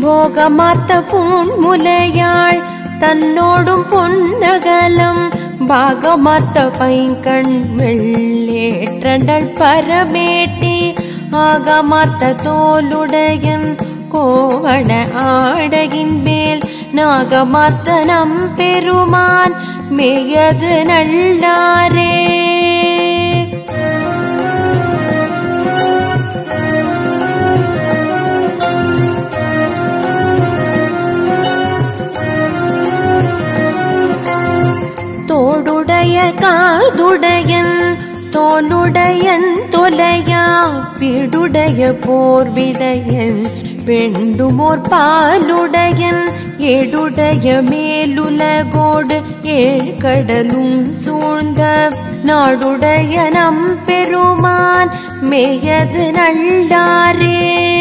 போகமாத்த பூன்முலையாள் தன்னோடும் பொன்னகலம் பாகமாத்த பைங்கண் வெள்ளேற்றண்டல் பரமேட்டி ஆகமார்த்த தோலுடையன் கோவண ஆடையின் மேல் நாகமார்த்த நம் பெருமான் மேயது நல்லாரே தோடுடைய காதுடையன் தோலுடையன் தொலையா பிடுடைய போர்விடையன் பெண்டுமோர் பாலுடையன் ஏடுடைய மேலுலகோடு ஏழ்கடலும் சூழ்ந்த நாடுடைய நம் பெருமான் மேயது நல்லாரே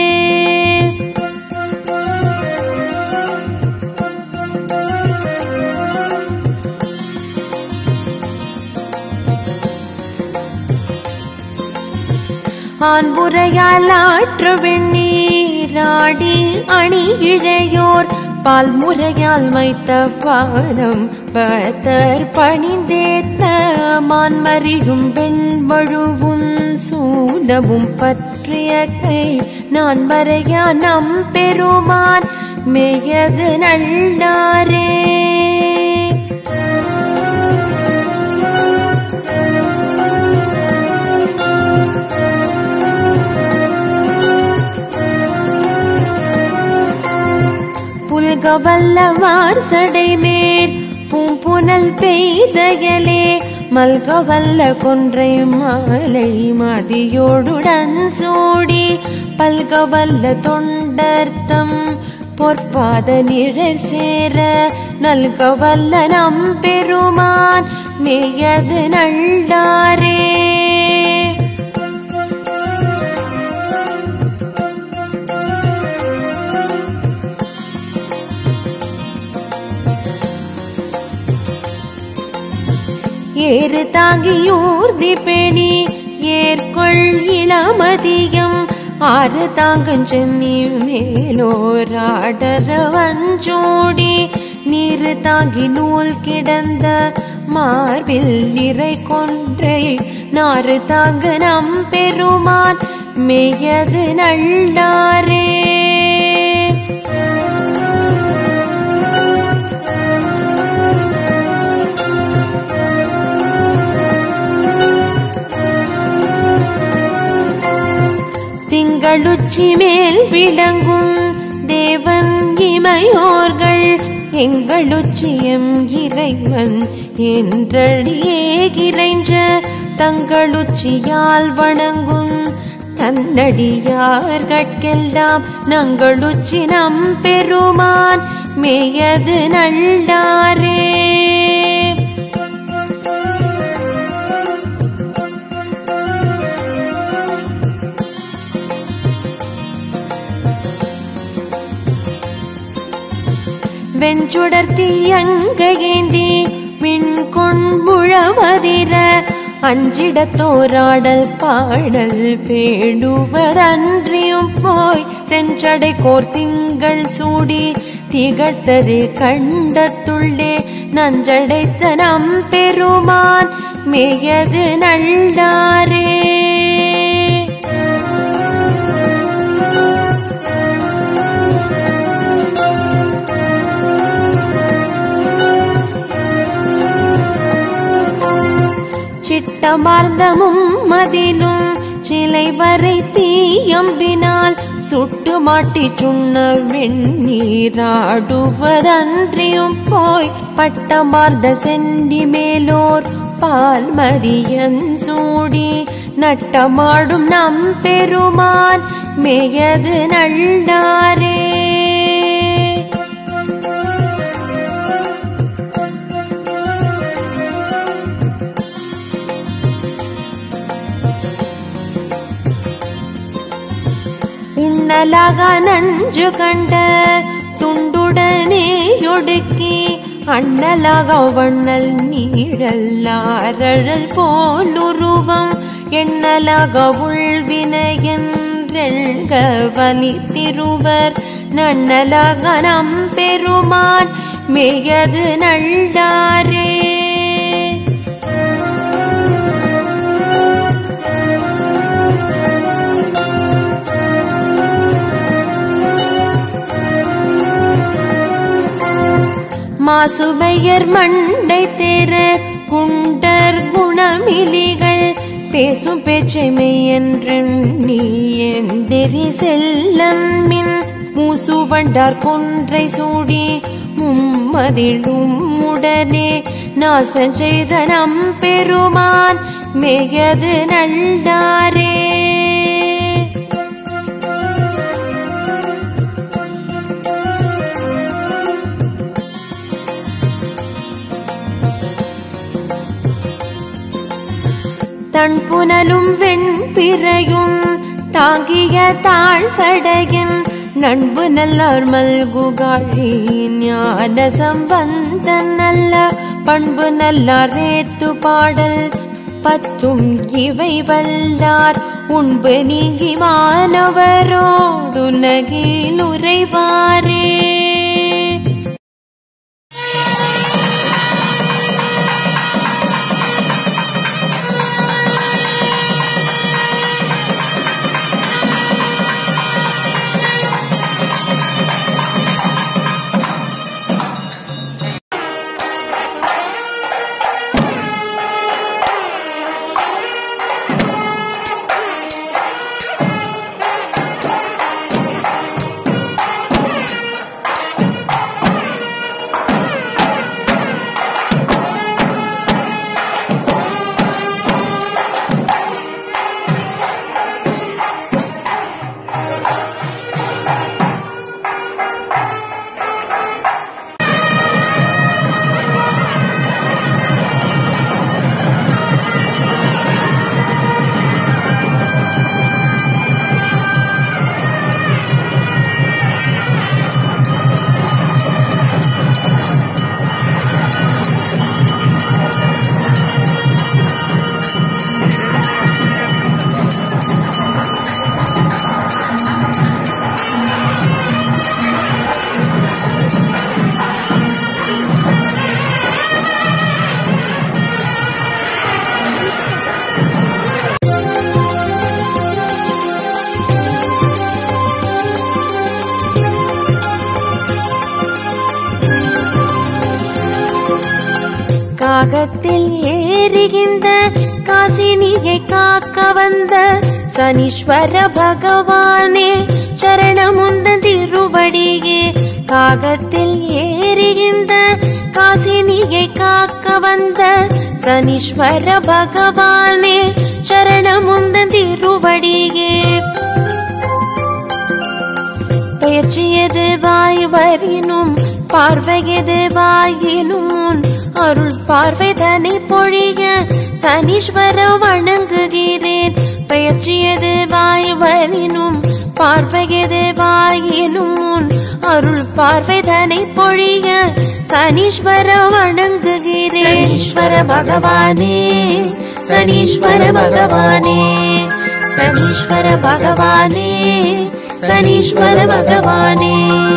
ஆண்புரையால் ஆற்று வெண்ணீராடி அணி இழையோர் பால் முறையால் வைத்த பானம் பத்தர் பணிந்தேத்த மான்மறியும் வெண்மழுவும் சூலமும் பற்றிய கை நான் மறையா நம் பெருமான் மேயது நல்லாரே புல்கவல்லவார் சடைமேர் பூம்புனல் பெய்தயலே மல்கவல்ல கொன்றை மாலை மதியோடுடன் சூடி பல்கவல்ல தொண்டர்த்தம் பொற்பாத நிழற் சேர நல்கவல்ல நம் பெருமான் மேயது நல்லாரே ஏறு தாங்கியூர்தி பெணி ஏற்கொள் இளமதியம் ஆறு தாங்கன் சென்னி மேலோராடர வஞ்சோடி நீரு தாங்கி நூல் கிடந்த மார்பில் நிறை கொன்றை நாறு தாங்க நம் பெருமான் மேயது நல்லாரே திங்களுச்சி மேல் விளங்கும் தேவன் இமையோர்கள் எங்களுச்சியம் இறைவன் என்றடியே கிரைஞ்ச தங்களுச்சியால் வணங்கும் தன்னடியார்கட்கெல்லாம் நங்களுச்சி நம் பெருமான் மேயது நல்லாரே வெஞ்சுடர்த்தி அங்கேந்தி விண்கொண்முழவதிர அஞ்சிடத்தோராடல் பாடல் பேடுவதன்றியும் போய் செஞ்சடை கோர் திங்கள் சூடி திகழ்த்தது கண்டத்துள்ளே நஞ்சடைத்த நம் பெருமான் மேயது நல்லாரே சிட்டமார்ந்தமும் மதிலும் சிலை வரை தீயம்பினால் சுட்டு மாட்டி சுண்ண வெண்ணீராடுவதன்றியும் போய் பட்டமார்ந்த செண்டி மேலோர் பால் மதியன் சூடி நட்டமாடும் நம் பெருமான் மேயது நல்லாரே உண்ணலாக நஞ்சு கண்ட துண்டுடனே ஒடுக்கி அண்ணலாக வண்ணல் நீழல்லாரழல் போலுருவம் எண்ணலாக உள்வினையென்றெழ்க வலி திருவர் நன்னலகனம் பெருமான் மேயது நல்லாரே மாசுமையர் மண்டை தேர குண்டர் குணமிலிகள் பேசும் பேச்சைமை என்று நீ எந்தெறி செல்லன்மின் மூசுவண்டார் கொன்றை சூடி மும்மதிலும் உடனே நாசம் செய்த நம் பெருமான் மேயது நல்லாரே தன் புனலும் வெண்பிறையும் தாங்கிய தாழ் சடையின் நண்பு நல்லார் மல்குகாழி ஞான சம்பந்தன் நல்ல பண்பு நல்லார் வேத்து பாடல் பத்தும் இவை வல்லார் உண்பு நீங்கி மாணவரோடுலகில் உரைவாரே காகத்தில் ஏறுகின்ற காசினியை காக்க வந்த சனீஸ்வர பகவானே சரணமுந்த திருவடியே காகத்தில் ஏறுகின்ற காசினியை காக்க வந்த சனீஸ்வர பகவானே சரணமுந்த திருவடியே பெயர்ச்சியது வாய் வரினும் பார்வையது வாயினும் அருள் பார்வை தனி பொழிய சனீஸ்வர வணங்குகிறேன் பெயர்ச்சியது வாய் வரினும் பார்வையது வாயினும் அருள் பார்வை தனி பொழிய சனீஸ்வர வணங்குகிறேன் ஈஸ்வர பகவானே சனீஸ்வர பகவானே சனீஸ்வர பகவானே சனீஸ்வர பகவானே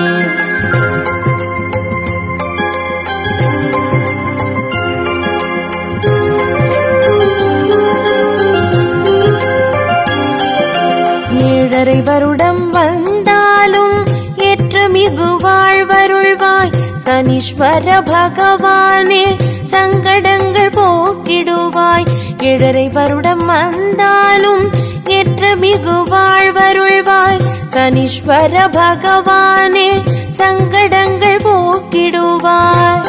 ஏழரை வருடம் வந்தாலும் ஏற்ற மிகு வாழ்வருள்வாய் சனீஸ்வர பகவானே சங்கடங்கள் போக்கிடுவாய் ஏழரை வருடம் வந்தாலும் ஏற்ற மிகு வாழ்வருள்வாய் சனீஸ்வர பகவானே சங்கடங்கள் போக்கிடுவாய்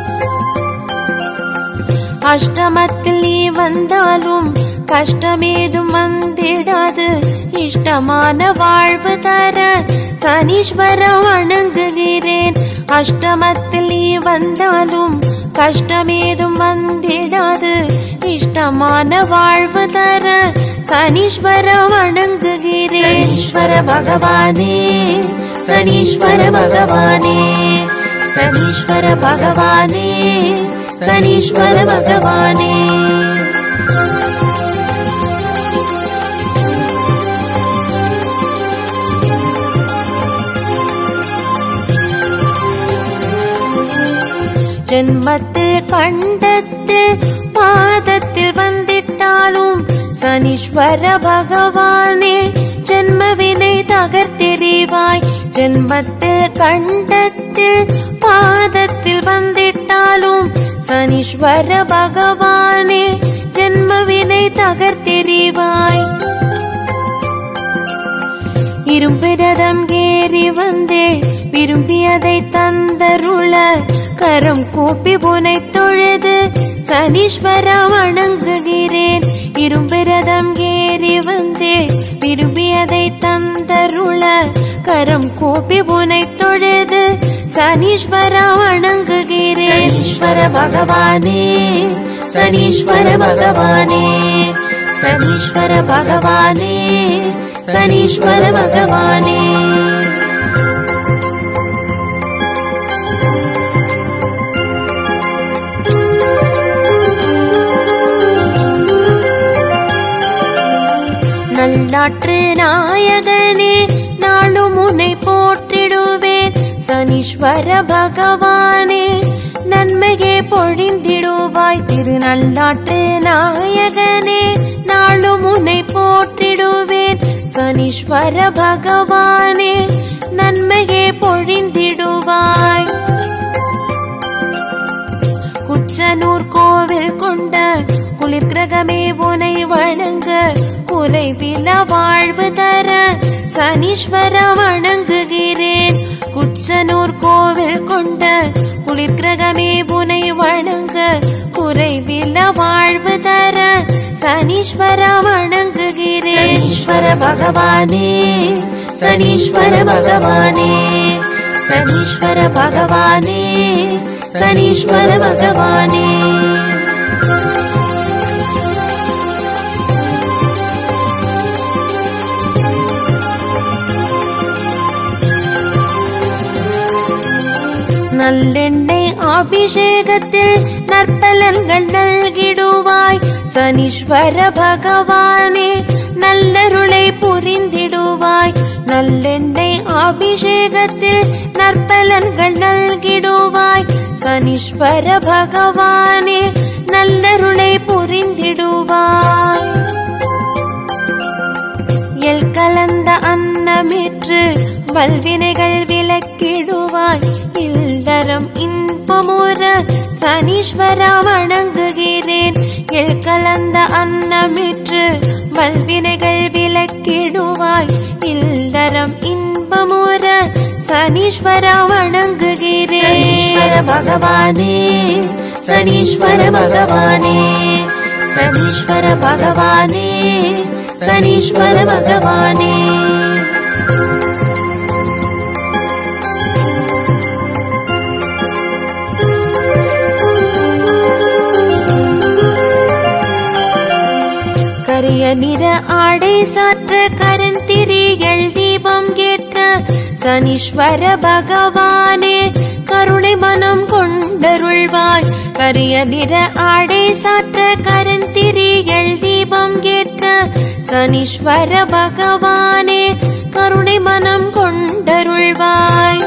அஷ்டமத்தில் நீ வந்தாலும் கஷ்டமேதும் வந்திடாது இஷ்டமான வாழ்வு தர சனீஸ்வர வணங்குகிறேன் அஷ்டமத்தில் நீ வந்தாலும் கஷ்டமேதும் வந்திடாது இஷ்டமான வாழ்வு தர சனீஸ்வர வணங்குகிறேன் ஈஸ்வர பகவானே சனீஸ்வர பகவானே சனீஸ்வர பகவானே சனீஸ்வர பகவானே ஜென்மத்தில் கண்டத்தில் பாதத்தில் வந்திட்டாலும் சனீஸ்வர பகவானே ஜென்மவினை தகர்த்தெறிவாய் ஜென்மத்தில் கண்டத்தில் பாதத்தில் வந்திட்டாலும் சனீஸ்வர பகவானே ஜென்மவினை தகர்த்தெறிவாய் இரும்பிரதம் ஏறி வந்தே விரும்பியதை தந்தருள கரம் கூப்பி புனை தொழுது சனீஸ்வர வணங்குகிறேன் இரும்பிரதம் ஏறி வந்தே விரும்பியதை தந்தருள கரம் கூப்பி புனை தொழுது சனீஸ்வர வணங்குகிறேன் ஈஸ்வர பகவானே சனீஸ்வர பகவானே சனீஸ்வர பகவானே சனீஸ்வர பகவானே நல்லாற்று நாயகனே நானும் உன்னை போற்றிடுவேன் சனீஸ்வர பகவானே நன்மையே பொழிந்திடுவாய் திரு நல்லாற்று நாயகனே நாளும் உன்னை போற்றிடுவேன் சனீஸ்வர பகவானே நன்மையே பொழிந்திடுவாய் குச்சனூர் கோவில் கொண்ட குளிர் கிரகமே உனை வணங்க குறைவில வாழ்வு தர சனீஸ்வர வணங்குகிறேன் குச்சனூர் கோவில் கொண்ட குளிர் கிரகமே உனை வணங்க குறைவில வாழ்வு தர சனீஸ்வர வணங்குகிறேன் ஈஸ்வர பகவானே சனீஸ்வர பகவானே சனீஸ்வர பகவானே சனீஸ்வர பகவானே நல்லெண்ணெய் அபிஷேகத்தில் நற்பலன்கள் நல்கிடுவாய் சனீஸ்வர பகவானே நல்லருளை புரிந்திடுவாய் நல்லெண்ணெய் அபிஷேகத்தில் நற்பலன்கள் நல்கிடுவாய் சனீஸ்வர பகவானே நல்லருளை புரிந்திடுவாய் எல் கலந்த அன்னமிற்று வல்வினைகள் விலக்கிடுவாய் இல்லறம் இன்பமுற சனீஸ்வர வணங்குகிறேன் எல் கலந்த அன்னமிற்று வல்வினைகள் விலக்கிடுவாய் இல்லறம் இன்பமுற சனீஸ்வர வணங்குகிறேன் சனீஸ்வர பகவானே சனீஸ்வர பகவானே சனீஸ்வர பகவானே சனீஸ்வர பகவானே கரிய நிற ஆடை சாற்ற கருந்திரிகள் தீபம் ஏற்ற சனீஸ்வர பகவானே கருணை மனம் கொண்டருள்வாய் கரிய நிற ஆடை சாற்ற கருந்திரிகள் தீபம் ஏற்ற சனீஸ்வர பகவானே கருணை மனம் கொண்டருள்வாய்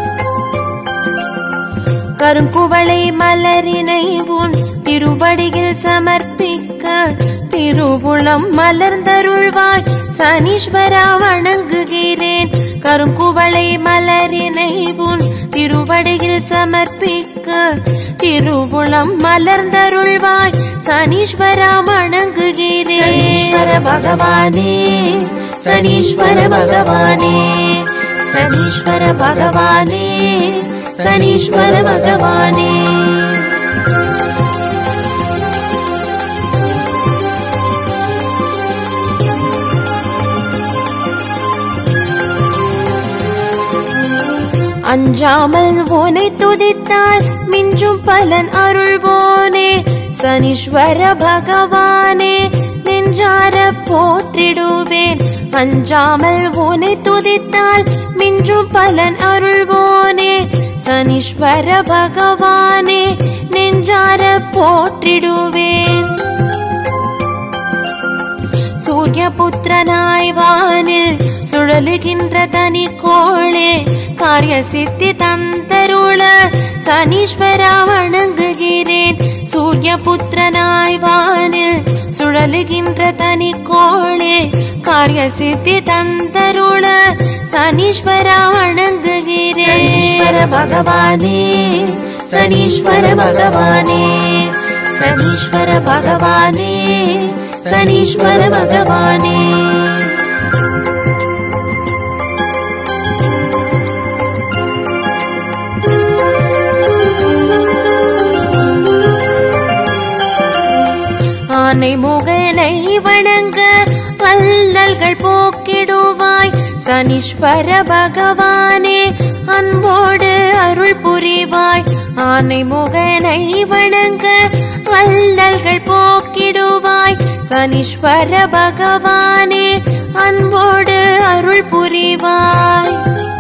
கருங்குவளை மலரினை உன் திருவடியில் சமர்ப்பிக்க திருவுளம் மலர்ந்தருள்வாய் சனீஸ்வரா வணங்குகிறேன் கருங்குவளை மலரினை உன் திருவடியில் சமர்ப்பிக்க திருவுளம் மலர்ந்தருள்வாய் சனீஸ்வரா வணங்குகிறேன் சனீஸ்வர பகவானே சனீஸ்வர பகவானே சனீஸ்வர பகவானே சனீஸ்வர பகவானே அஞ்சாமல் உனை துதித்தால் மிஞ்சும் பலன் அருள்வோனே சனீஸ்வர பகவானே நெஞ்சார போற்றிடுவேன் அஞ்சாமல் உனை துதித்தால் மிஞ்சும் பலன் அருள்வோனே சனீஸ்வர பகவானே நெஞ்சார போற்றிடுவேன் சூரிய புத்திரனாய் வானில் சுழலுகின்ற தனி கோளே காரிய சித்தி தந்தருள சனீஸ்வரா வணங்குகிறேன் சூரிய புத்திரனாய் வானில் சுழலுகின்ற தனி கோளே காரிய சித்தி தந்தருள சனீஸ்வரா வணங்குகிறேன் சனீஸ்வர பகவானே சனீஸ்வர பகவானே சனீஸ்வர பகவானே சனீஸ்வர பகவானே ஆனை முகனை வணங்க அல்லல்கள் போக்கிடுவாய் சனீஸ்வர பகவானே அன்போடு அருள் புரிவாய் ஆனை முகனை வணங்க அல்லல்கள் போக்கிடுவாய் சனீஸ்வர பகவானே அன்போடு அருள் புரிவாய்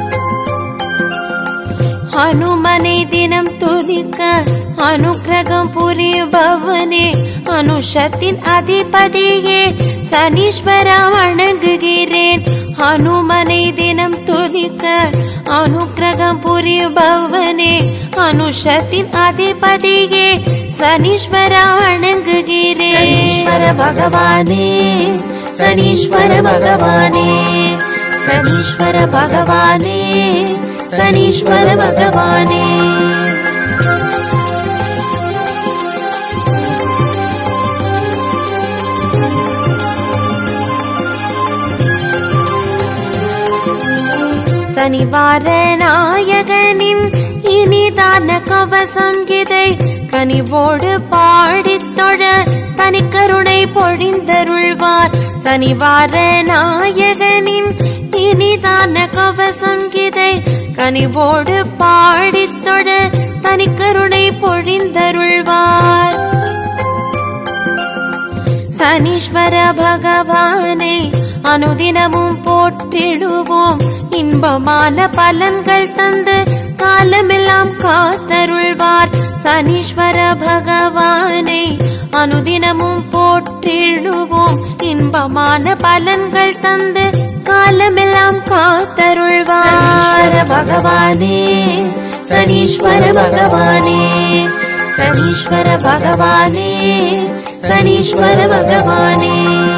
ஹனுமனை தினம் துதிக்க அனுக்கிரகம் புரிபவனே அனுஷத்தின் அதிபதியே சனீஸ்வரா வணங்குகிறேன் ஹனுமனை தினம் துதிக்க அனுக்கிரகம் புரிபவனே அனுஷத்தின் அதிபதியே சனீஸ்வரா வணங்குகிறேன் சனீஸ்வர பகவானே சனீஸ்வர பகவானே சனீஸ்வர பகவானே சனீஸ்வர பகவானே சனிவார நாயகனின் இனிதான கவசம் இதை கனிவோடு பாடித் தொழ தனிக்கருணை பொழிந்தருள்வார் சனிவார நாயகனின் இனிதான கவசம் இதை கனிவோடு பாடித் தொழ தனிக்கருணை பொழிந்தருள்வார் சனீஸ்வர பகவானை அனுதினமும் போற்றிடுவோம் இன்பமான பலன்கள் தந்து காலமெல்லாம் காத்தருள்வார் சனீஸ்வர பகவானை அனுதினமும் போற்றிடுவோம் இன்பமான பலன்கள் தந்து காலமெல்லாம் காத்தருள்வார் சனீஸ்வர பகவானே சனீஸ்வர பகவானே சனீஸ்வர பகவானே சனீஸ்வர பகவானே